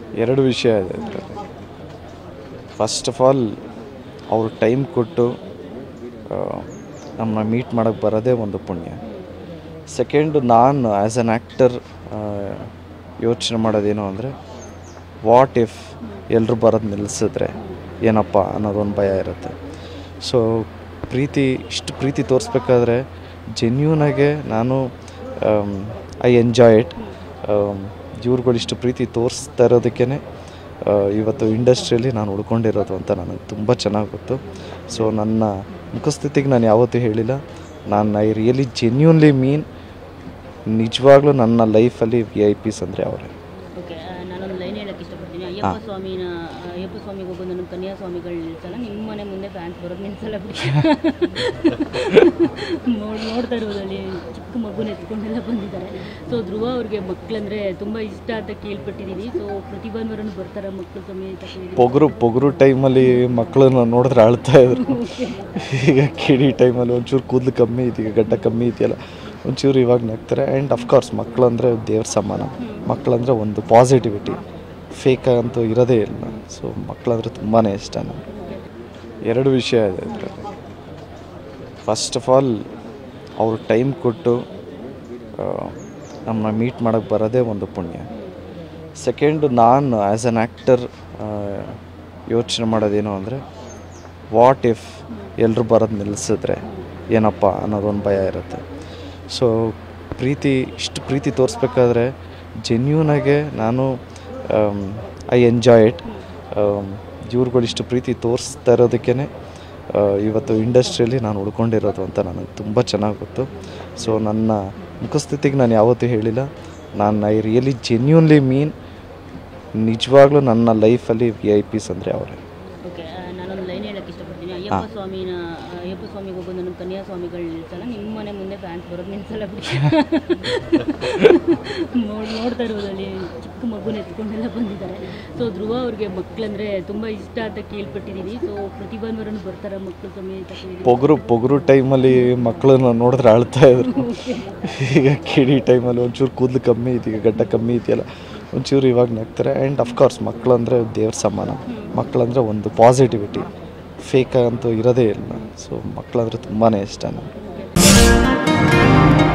ಎರಡು ವಿಷಯ ಇದೆ ಇದರಲ್ಲಿ ಫಸ್ಟ್ ಆಫ್ ಆಲ್ ಅವ್ರು ಟೈಮ್ ಕೊಟ್ಟು ನಮ್ಮನ್ನ ಮೀಟ್ ಮಾಡೋಕ್ಕೆ ಬರೋದೇ ಒಂದು ಪುಣ್ಯ ಸೆಕೆಂಡ್ ನಾನು ಆ್ಯಸ್ ಅನ್ ಆ್ಯಕ್ಟರ್ ಯೋಚನೆ ಮಾಡೋದೇನು ಅಂದರೆ ವಾಟ್ ಇಫ್ ಎಲ್ಲರೂ ಬರೋದು ನಿಲ್ಲಿಸಿದ್ರೆ ಏನಪ್ಪ ಅನ್ನೋದೊಂದು ಭಯ ಇರುತ್ತೆ ಸೊ ಪ್ರೀತಿ ಇಷ್ಟು ಪ್ರೀತಿ ತೋರಿಸ್ಬೇಕಾದ್ರೆ ಜೆನ್ಯೂನಾಗೆ ನಾನು ಐ ಎಂಜಾಯ್ ಇಟ್ ಇವ್ರುಗಳು ಇಷ್ಟು ಪ್ರೀತಿ ತೋರಿಸ್ತಾ ಇರೋದಕ್ಕೇ ಇವತ್ತು ಇಂಡಸ್ಟ್ರಿಯಲ್ಲಿ ನಾನು ಉಳ್ಕೊಂಡಿರೋದು ಅಂತ ನನಗೆ ತುಂಬ ಚೆನ್ನಾಗಿ ಗೊತ್ತು ಸೊ ನನ್ನ ಮುಖಸ್ಥಿತಿಗೆ ನಾನು ಯಾವತ್ತೂ ಹೇಳಿಲ್ಲ ನಾನು ಐ ರಿಯಲಿ ಜೆನ್ಯೂನ್ಲಿ ಮೀನ್ ನಿಜವಾಗ್ಲೂ ನನ್ನ ಲೈಫಲ್ಲಿ ವಿ ಐ ಪಿಸ್ ಅಂದರೆ ಅವರೇ ಓಕೆ ನಾನೊಂದು ಲೈನ್ ಹೇಳಕ್ಕೆ ಇಷ್ಟಪಡ್ತೀನಿ ಅಯ್ಯಪ್ಪ ಸ್ವಾಮಿನ ಅಯ್ಯಪ್ಪ ಸ್ವಾಮಿಗೆ ಹೋಗೋದು ನಮ್ಮ ಕನ್ಯಾ ಸ್ವಾಮಿಗಳು ನಿಲ್ಸಲ್ಲ ನಿಮ್ಮ ಮನೆ ಮುಂದೆ ಫ್ಯಾನ್ಸ್ ಬರೋದು ನಿಲ್ಸಲ್ಲ ಬಿಡಿ ನೋಡ್ ನೋಡ್ತಾ ಇರೋದಲ್ಲಿ ಚಿಕ್ಕ ಮಗುನ ಎತ್ಕೊಂಡೆಲ್ಲ ಬಂದಿದ್ದಾರೆ ಸೊ ಧ್ರುವ ಅವ್ರಿಗೆ ಮಕ್ಕಳಂದ್ರೆ ತುಂಬ ಇಷ್ಟ ಅಂತ ಕೇಳ್ಪಟ್ಟಿದ್ದೀವಿ ಸೊ ಪ್ರತಿ ಭಾನುವಾರನೂ ಬರ್ತಾರೆ ಮಕ್ಕಳು ಸಮೇತ ಪೊಗರು ಪೊಗರು ಟೈಮಲ್ಲಿ ಮಕ್ಕಳನ್ನ ನೋಡಿದ್ರೆ ಅಳ್ತಾ ಇದ್ರು ಈಗ ಕಿಡಿ ಟೈಮಲ್ಲಿ ಒಂಚೂರು ಕೂದಲು ಕಮ್ಮಿ ಇದೀಗ ಗಡ್ಡ ಕಮ್ಮಿ ಇದೆಯಲ್ಲ ಒಂಚೂರು ಇವಾಗ ನಗ್ತಾರೆ ಆ್ಯಂಡ್ ಅಫ್ಕೋರ್ಸ್ ಮಕ್ಕಳಂದರೆ ದೇವ್ರ ಸಮಾನ ಮಕ್ಕಳಂದರೆ ಒಂದು ಪಾಸಿಟಿವಿಟಿ ಫೇಕ್ ಅಂತೂ ಇರೋದೇ ಇಲ್ಲ ಸೊ ಮಕ್ಕಳಂದ್ರೆ ತುಂಬಾ ಇಷ್ಟ ನನಗೆ ಎರಡು ವಿಷಯ ಇದೆ ಇದರಲ್ಲಿ ಫಸ್ಟ್ ಆಫ್ ಆಲ್ ಅವ್ರು ಟೈಮ್ ಕೊಟ್ಟು ನಮ್ಮನ್ನ ಮೀಟ್ ಮಾಡೋಕ್ಕೆ ಬರೋದೇ ಒಂದು ಪುಣ್ಯ ಸೆಕೆಂಡ್ ನಾನು ಆ್ಯಸ್ ಅನ್ ಆ್ಯಕ್ಟರ್ ಯೋಚನೆ ಮಾಡೋದೇನು ಅಂದರೆ ವಾಟ್ ಇಫ್ ಎಲ್ಲರೂ ಬರೋದು ನಿಲ್ಲಿಸಿದ್ರೆ ಏನಪ್ಪ ಅನ್ನೋದೊಂದು ಭಯ ಇರುತ್ತೆ ಸೊ ಪ್ರೀತಿ ಇಷ್ಟು ಪ್ರೀತಿ ತೋರಿಸ್ಬೇಕಾದ್ರೆ ಜೆನ್ಯೂನಾಗೆ ನಾನು ಐ ಎಂಜಾಯ್ ಇಟ್ ಇವ್ರುಗಳು ಇಷ್ಟು ಪ್ರೀತಿ ತೋರಿಸ್ತಾ ಇರೋದಕ್ಕೇ ಇವತ್ತು ಇಂಡಸ್ಟ್ರಿಯಲ್ಲಿ ನಾನು ಉಳ್ಕೊಂಡಿರೋದು ಅಂತ ನನಗೆ ತುಂಬ ಚೆನ್ನಾಗಿ ಗೊತ್ತು ಸೊ ನನ್ನ ಮುಖಸ್ಥಿತಿಗೆ ನಾನು ಯಾವತ್ತೂ ಹೇಳಿಲ್ಲ ನಾನು ಐ ರಿಯಲಿ ಜೆನ್ಯೂನ್ಲಿ ಮೀನ್ ನಿಜವಾಗ್ಲೂ ನನ್ನ ಲೈಫಲ್ಲಿ ವಿ ಐ ಪಿಸ್ ಅಂದರೆ ಅವರೇ ಓಕೆ ನಾನೊಂದು ಲೈನ್ ಹೇಳಕ್ಕೆ ಇಷ್ಟಪಡ್ತೀನಿ ಅಯ್ಯಪ್ಪ ಸ್ವಾಮಿನ ಅಯ್ಯಪ್ಪ ಸ್ವಾಮಿಗೆ ಹೋಗೋದು ನಮ್ಮ ಕನ್ಯಾ ಸ್ವಾಮಿಗಳು ನಿಲ್ಸಲ್ಲ ನಿಮ್ಮ ಮನೆ ಮುಂದೆ ಫ್ಯಾನ್ಸ್ ಬರೋದು ನಿಲ್ಸಲ್ಲ ಬಿಡಿ ನೋಡ್ ನೋಡ್ತಾ ಇರೋದಲ್ಲಿ ಚಿಕ್ಕ ಮಗುನ ಎತ್ಕೊಂಡೆಲ್ಲ ಬಂದಿದ್ದಾರೆ ಸೊ ಧ್ರುವ ಅವ್ರಿಗೆ ಮಕ್ಕಳಂದ್ರೆ ತುಂಬ ಇಷ್ಟ ಅಂತ ಕೇಳ್ಪಟ್ಟಿದ್ದೀವಿ ಸೊ ಪ್ರತಿ ಭಾನುವಾರನೂ ಬರ್ತಾರೆ ಮಕ್ಕಳು ಸಮೇತ ಪೊಗರು ಪೊಗರು ಟೈಮಲ್ಲಿ ಮಕ್ಕಳನ್ನ ನೋಡಿದ್ರೆ ಅಳ್ತಾ ಇದ್ರು ಈಗ ಕಿಡಿ ಟೈಮಲ್ಲಿ ಒಂಚೂರು ಕೂದಲು ಕಮ್ಮಿ ಇದೀಗ ಗಡ್ಡ ಕಮ್ಮಿ ಇದೆಯಲ್ಲ ಒಂಚೂರು ಇವಾಗ ನಗ್ತಾರೆ ಆ್ಯಂಡ್ ಅಫ್ಕೋರ್ಸ್ ಮಕ್ಕಳಂದರೆ ದೇವ್ರ ಸಮಾನ ಮಕ್ಕಳಂದರೆ ಒಂದು ಪಾಸಿಟಿವಿಟಿ ಫೇಕ್ ಅಂತೂ ಇರೋದೇ ಇಲ್ಲ ಸೊ ಮಕ್ಕಳಂದ್ರೆ ತುಂಬಾ ಇಷ್ಟ ನನಗೆ